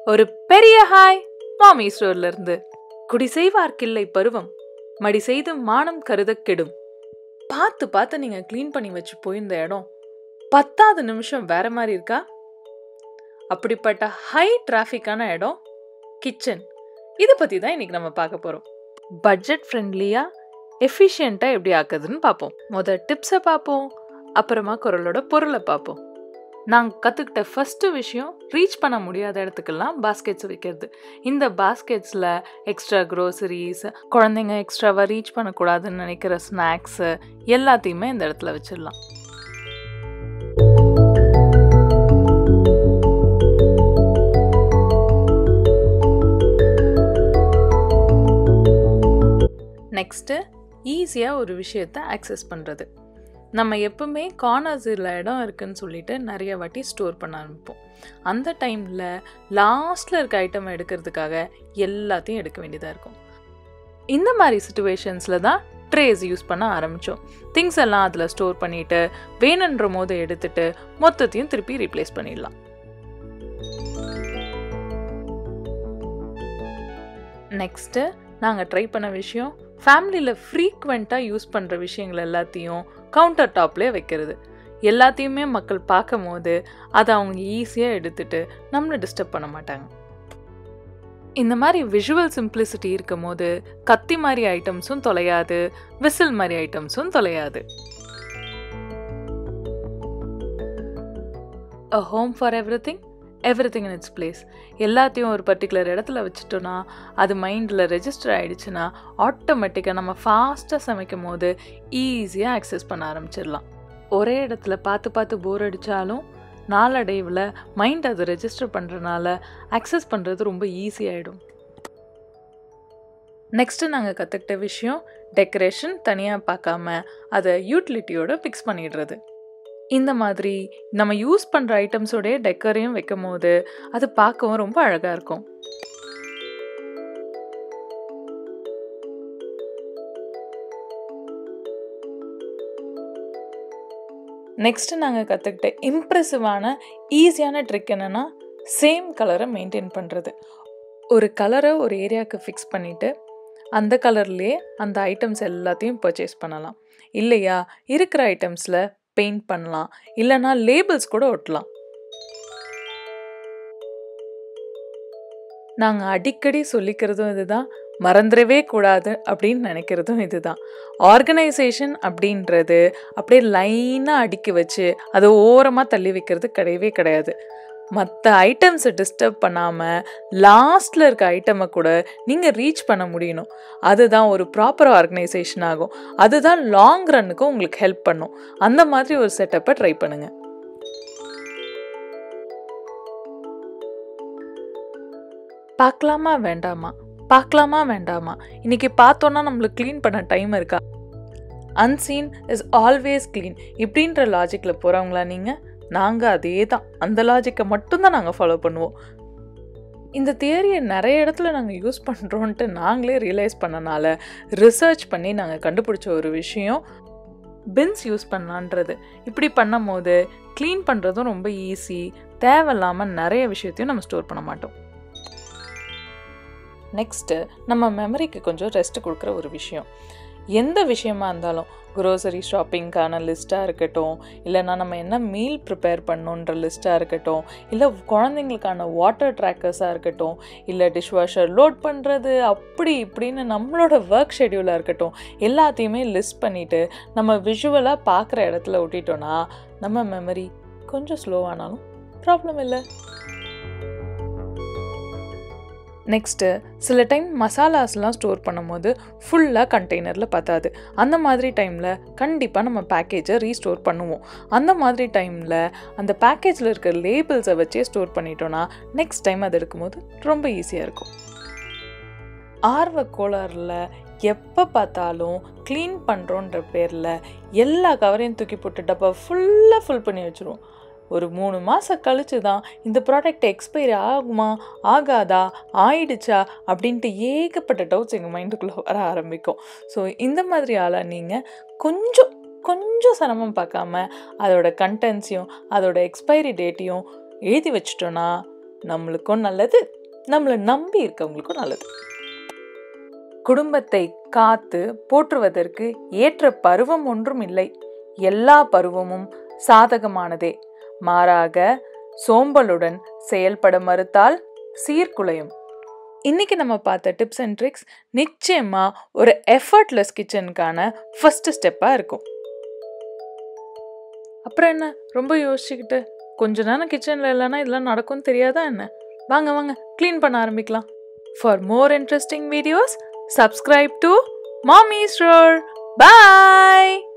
ஒரு பெரிய ஹாய் மாமி ஸ்டோர்ல இருந்து குடி செய்வார்க்கில்லை பருவம் மடி செய்து மானம் கருத கெடும் பார்த்து பார்த்து நீங்க க்ளீன் பண்ணி வச்சு போயிருந்த இடம் பத்தாவது நிமிஷம் வேற மாதிரி இருக்கா அப்படிப்பட்ட ஹை டிராஃபிக்கான இடம் கிச்சன் இதை பத்தி தான் இன்னைக்கு நம்ம பார்க்க போறோம் பட்ஜெட் ஃப்ரெண்ட்லியா எஃபிஷியண்டா எப்படி ஆக்குதுன்னு பார்ப்போம் முத டிப்ஸை பார்ப்போம் அப்புறமா குரலோட பொருளை பார்ப்போம் நாங்கள் கற்றுக்கிட்ட ஃபஸ்ட்டு விஷயம் ரீச் பண்ண முடியாத இடத்துக்கெல்லாம் பாஸ்கெட்ஸ் வைக்கிறது இந்த பாஸ்கெட்ஸில் எக்ஸ்ட்ரா க்ரோசரிஸ் குழந்தைங்க எக்ஸ்ட்ராவாக ரீச் பண்ணக்கூடாதுன்னு நினைக்கிற ஸ்நாக்ஸு எல்லாத்தையுமே இந்த இடத்துல வச்சிடலாம் நெக்ஸ்ட்டு ஈஸியாக ஒரு விஷயத்தை ஆக்சஸ் பண்ணுறது நம்ம எப்பவுமே கார்னர்ஸில் இடம் இருக்குன்னு சொல்லிட்டு நிறைய வாட்டி ஸ்டோர் பண்ண ஆரம்பிப்போம் அந்த டைமில் லாஸ்ட்டில் இருக்க ஐட்டம் எடுக்கிறதுக்காக எல்லாத்தையும் எடுக்க வேண்டியதாக இருக்கும் இந்த மாதிரி சுச்சுவேஷன்ஸில் தான் ட்ரேஸ் யூஸ் பண்ண ஆரம்பித்தோம் திங்ஸ் எல்லாம் அதில் ஸ்டோர் பண்ணிவிட்டு வேணுன்ற போது எடுத்துட்டு மொத்தத்தையும் திருப்பி ரீப்ளேஸ் பண்ணிடலாம் நெக்ஸ்ட்டு நாங்கள் ட்ரை பண்ண விஷயம் ஃபேமிலியில் ஃப்ரீக்வெண்ட்டாக யூஸ் பண்ணுற விஷயங்கள் எல்லாத்தையும் கவுண்டர் டாப்லேயே வைக்கிறது எல்லாத்தையுமே மக்கள் பார்க்கும் போது அதை அவங்க ஈஸியாக எடுத்துட்டு நம்மளை டிஸ்டர்ப் பண்ண மாட்டாங்க இந்த மாதிரி விஷுவல் சிம்பிளிசிட்டி இருக்கும் போது கத்தி மாதிரி ஐட்டம்ஸும் தொலையாது விசில் மாதிரி ஐட்டம்ஸும் தொலையாது a home for everything everything in its place எல்லாத்தையும் ஒரு பர்டிகுலர் இடத்துல வச்சுட்டோன்னா அது மைண்டில் ரெஜிஸ்டர் ஆகிடுச்சுன்னா ஆட்டோமேட்டிக்காக நம்ம ஃபாஸ்ட்டாக சமைக்கும் போது ஈஸியாக ஆக்சஸ் பண்ண ஆரம்பிச்சிடலாம் ஒரே இடத்துல பார்த்து பார்த்து போர் அடித்தாலும் நாளடைவில் மைண்ட் அதை ரெஜிஸ்டர் பண்ணுறனால அக்சஸ் பண்ணுறது ரொம்ப ஈஸியாகிடும் நெக்ஸ்ட்டு நாங்கள் கற்றுக்கிட்ட விஷயம் டெக்கரேஷன் தனியாக பார்க்காம அதை யூட்டிலிட்டியோட ஃபிக்ஸ் பண்ணிடுறது இந்த மாதிரி நம்ம யூஸ் பண்ணுற ஐட்டம்ஸோடைய டெக்கரையும் வைக்கும் போது அது பார்க்கவும் ரொம்ப அழகாக இருக்கும் நெக்ஸ்ட்டு நாங்கள் கற்றுக்கிட்ட இம்ப்ரெசிவான ஈஸியான ட்ரிக் என்னென்னா சேம் கலரை மெயின்டைன் பண்ணுறது ஒரு கலரை ஒரு ஏரியாவுக்கு ஃபிக்ஸ் பண்ணிவிட்டு அந்த கலர்லேயே அந்த ஐட்டம்ஸ் எல்லாத்தையும் பர்ச்சேஸ் பண்ணலாம் இல்லையா இருக்கிற ஐட்டம்ஸில் பெயிண்ட் பண்ணலாம் இல்லைனா லேபிள்ஸ் கூட ஒட்டலாம் நாங்கள் அடிக்கடி சொல்லிக்கிறதும் இதுதான் மறந்துடவே கூடாது அப்படின்னு நினைக்கிறதும் இதுதான் ஆர்கனைசேஷன் அப்படின்றது அப்படியே லைனாக அடுக்கி வச்சு அதை ஓரமாக தள்ளி வைக்கிறது கிடையவே கிடையாது மற்ற ஐட்டம்ஸை டிஸ்டர்ப் பண்ணாமல் லாஸ்ட்டில் இருக்க ஐட்டமை கூட நீங்கள் ரீச் பண்ண முடியணும் அதுதான் ஒரு ப்ராப்பர் ஆர்கனைசேஷன் ஆகும் அதுதான் லாங் ரன்னுக்கும் உங்களுக்கு ஹெல்ப் பண்ணும் அந்த மாதிரி ஒரு செட்டப்பை ட்ரை பண்ணுங்கள் பார்க்கலாமா வேண்டாமா பார்க்கலாமா வேண்டாமா இன்னைக்கு பார்த்தோன்னா நம்மளுக்கு க்ளீன் பண்ண டைம் இருக்கா அன்சீன் இஸ் ஆல்வேஸ் க்ளீன் இப்படின்ற லாஜிக்கில் போகிறவங்களா நீங்கள் நாங்கள் அதே தான் அந்த லாஜிக்கை மட்டும்தான் நாங்கள் ஃபாலோ பண்ணுவோம் இந்த தியரியை நிறைய இடத்துல நாங்கள் யூஸ் பண்ணுறோன்ட்டு நாங்களே ரியலைஸ் பண்ணனால ரிசர்ச் பண்ணி நாங்கள் கண்டுபிடிச்ச ஒரு விஷயம் பின்ஸ் யூஸ் பண்ணலான்றது இப்படி பண்ணும் போது க்ளீன் பண்ணுறதும் ரொம்ப ஈஸி தேவையில்லாமல் நிறைய விஷயத்தையும் நம்ம ஸ்டோர் பண்ண மாட்டோம் நெக்ஸ்ட்டு நம்ம மெமரிக்கு கொஞ்சம் ரெஸ்ட் கொடுக்குற ஒரு விஷயம் எந்த விஷயமா இருந்தாலும் க்ரோசரி ஷாப்பிங்க்கான லிஸ்ட்டாக இருக்கட்டும் இல்லைனா நம்ம என்ன மீல் ப்ரிப்பேர் பண்ணணுன்ற லிஸ்ட்டாக இருக்கட்டும் இல்லை குழந்தைங்களுக்கான வாட்டர் ட்ராக்கர்ஸாக இருக்கட்டும் இல்லை டிஷ்வாஷர் லோட் பண்ணுறது அப்படி இப்படின்னு நம்மளோட ஒர்க் ஷெடியூலாக இருக்கட்டும் எல்லாத்தையுமே லிஸ்ட் பண்ணிவிட்டு நம்ம விஷுவலாக பார்க்குற இடத்துல ஒட்டிட்டோன்னா நம்ம மெமரி கொஞ்சம் ஸ்லோவானாலும் ப்ராப்ளம் இல்லை நெக்ஸ்ட்டு சில டைம் மசாலாஸ்லாம் ஸ்டோர் பண்ணும்போது ஃபுல்லாக கண்டெய்னரில் பத்தாது அந்த மாதிரி டைமில் கண்டிப்பாக நம்ம பேக்கேஜை ரீஸ்டோர் பண்ணுவோம் அந்த மாதிரி டைமில் அந்த பேக்கேஜில் இருக்க லேபிள்ஸை வச்சே ஸ்டோர் பண்ணிட்டோன்னா நெக்ஸ்ட் டைம் அது எடுக்கும்போது ரொம்ப ஈஸியாக இருக்கும் ஆர்வ கோளாறில் எப்போ பார்த்தாலும் க்ளீன் பண்ணுறோன்ற பேரில் எல்லா கவரையும் தூக்கி போட்டு டப்பா ஃபுல்லாக ஃபில் பண்ணி வச்சுருவோம் ஒரு மூணு மாதம் கழிச்சு தான் இந்த ப்ராடக்ட் எக்ஸ்பைரி ஆகுமா ஆகாதா ஆயிடுச்சா அப்படின்ட்டு ஏகப்பட்ட டவுட்ஸ் எங்கள் மைண்டுக்குள்ளே வர ஆரம்பிக்கும் ஸோ இந்த மாதிரி ஆளாக நீங்கள் கொஞ்சம் கொஞ்சம் சிரமம் பார்க்காம அதோட கண்டென்ட்ஸையும் அதோட எக்ஸ்பைரி டேட்டையும் எழுதி வச்சிட்டோன்னா நம்மளுக்கும் நல்லது நம்மளை நம்பி இருக்கவங்களுக்கும் நல்லது குடும்பத்தை காத்து போற்றுவதற்கு ஏற்ற பருவம் ஒன்றும் இல்லை எல்லா பருவமும் சாதகமானதே மாறாக சோம்பலுடன் செயல்பட மறுத்தால் சீர்குலையும் இன்னைக்கு நம்ம பார்த்த டிப்ஸ் அண்ட் ட்ரிக்ஸ் நிச்சயமா ஒரு எஃபர்ட்லெஸ் கிச்சனுக்கான ஃபர்ஸ்ட் ஸ்டெப்பாக இருக்கும் அப்புறம் என்ன ரொம்ப யோசிச்சுக்கிட்டு கொஞ்ச நேரம் கிச்சனில் இல்லைன்னா இதெல்லாம் நடக்கும்னு தெரியாதா என்ன வாங்க வாங்க க்ளீன் பண்ண ஆரம்பிக்கலாம் for more interesting videos subscribe to Maami store bye